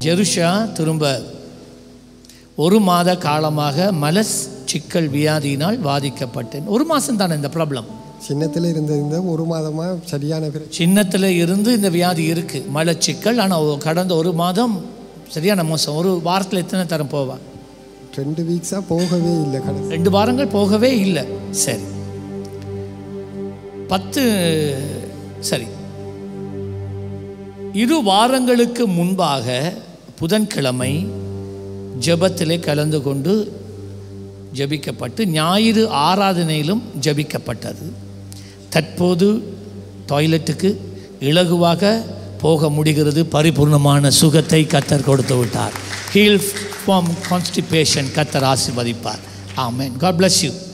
Jerusha திரும்ப ஒரு மாத காலமாக மலஸ் சிக்கல் வியாதியினால் பாதிக்கப்பட்டேன் ஒரு மாதம் தானே இந்த ப்ராப்ளம் சின்னத்தில் இருந்த இந்த ஒரு மாதமாக சரியான பிரச்சனை சின்னத்தில் இருந்து இந்த வியாதி இருக்குது மலச்சிக்கல் ஆனால் கடந்த ஒரு மாதம் சரியான மோசம் ஒரு வாரத்தில் எத்தனை தரம் போவா ரெண்டு வீக்ஸாக போகவே இல்லை கடைசி ரெண்டு வாரங்கள் போகவே இல்லை சரி பத்து சரி இரு வாரங்களுக்கு முன்பாக புதன்கிழமை ஜெபத்திலே கலந்து கொண்டு ஜெபிக்கப்பட்டு ஞாயிறு ஆராதனையிலும் ஜெபிக்கப்பட்டது தற்போது டாய்லெட்டுக்கு இலகுவாக போக முடிகிறது பரிபூர்ணமான சுகத்தை கத்தர் கொடுத்து விட்டார் ஹீல் ஃபார்ம் கான்ஸ்டிபேஷன் கத்தர் ஆசிர்வதிப்பார் ஆமென் காட் bless யூ